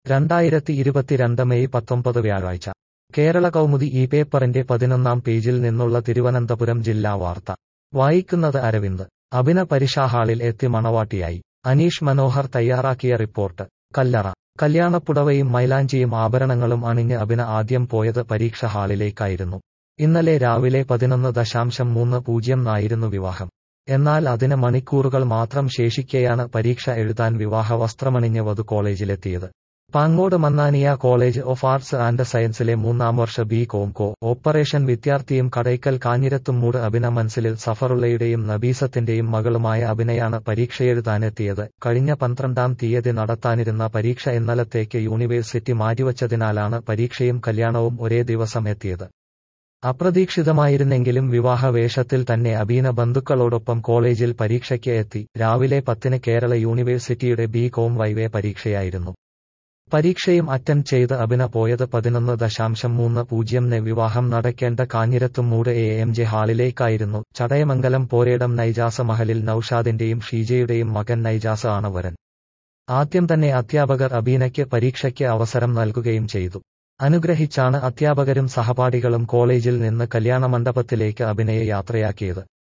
രണ്ടായിരത്തി ഇരുപത്തിരണ്ട് മെയ് പത്തൊമ്പത് വ്യാഴാഴ്ച കേരള കൗമുദി ഈ പേപ്പറിന്റെ പതിനൊന്നാം പേജിൽ നിന്നുള്ള തിരുവനന്തപുരം ജില്ലാ വാർത്ത വായിക്കുന്നത് അരവിന്ദ് അഭിന പരിഷാഹാളിൽ എത്തി മണവാട്ടിയായി അനീഷ് മനോഹർ തയ്യാറാക്കിയ റിപ്പോർട്ട് കല്ലറ കല്യാണപ്പുടവയും മൈലാഞ്ചിയും ആഭരണങ്ങളും അണിഞ്ഞ് അഭിന ആദ്യം പോയത് പരീക്ഷ ഹാളിലേക്കായിരുന്നു ഇന്നലെ രാവിലെ പതിനൊന്ന് ദശാംശം മൂന്ന് പൂജ്യം നായിരുന്നു വിവാഹം എന്നാൽ അതിന് മണിക്കൂറുകൾ മാത്രം ശേഷിക്കെയാണ് പരീക്ഷ എഴുതാൻ വിവാഹ വസ്ത്രമണിഞ്ഞ് വധു കോളേജിലെത്തിയത് Pangode Mannaniya college of arts and സയൻസിലെ മൂന്നാം വർഷ ബി കോം കോ ഓപ്പറേഷൻ വിദ്യാർത്ഥിയും കടയ്ക്കൽ കാഞ്ഞിരത്തുംമൂട് അഭിന മൻസിലിൽ സഫറുള്ളയുടെയും നബീസത്തിന്റെയും മകളുമായ അഭിനയാണ് പരീക്ഷയെഴുതാനെത്തിയത് കഴിഞ്ഞ പന്ത്രണ്ടാം തീയതി നടത്താനിരുന്ന പരീക്ഷ ഇന്നലത്തേക്ക് യൂണിവേഴ്സിറ്റി മാറ്റിവച്ചതിനാലാണ് പരീക്ഷയും കല്യാണവും ഒരേ ദിവസം എത്തിയത് അപ്രതീക്ഷിതമായിരുന്നെങ്കിലും വിവാഹ വേഷത്തിൽ തന്നെ അബീന ബന്ധുക്കളോടൊപ്പം കോളേജിൽ പരീക്ഷയ്ക്ക് എത്തി രാവിലെ പത്തിന് കേരള യൂണിവേഴ്സിറ്റിയുടെ ബി കോം വൈവേ പരീക്ഷയായിരുന്നു പരീക്ഷയും അറ്റൻഡ് ചെയ്ത് അഭിന പോയത് പതിനൊന്ന് ദശാംശം മൂന്ന് പൂജ്യംന് വിവാഹം നടക്കേണ്ട കാഞ്ഞിരത്തുംമൂട് എ എം ജെ ഹാളിലേക്കായിരുന്നു ചടയമംഗലം പോരേടം നൈജാസ മഹലിൽ നൌഷാദിന്റെയും ഷീജയുടെയും മകൻ നൈജാസ ആണ് വരൻ ആദ്യം തന്നെ അധ്യാപകർ അബീനയ്ക്ക് പരീക്ഷയ്ക്ക് അവസരം നൽകുകയും ചെയ്തു അനുഗ്രഹിച്ചാണ് അധ്യാപകരും സഹപാഠികളും കോളേജിൽ നിന്ന് കല്യാണമണ്ഡപത്തിലേക്ക് അഭിനയെ യാത്രയാക്കിയത്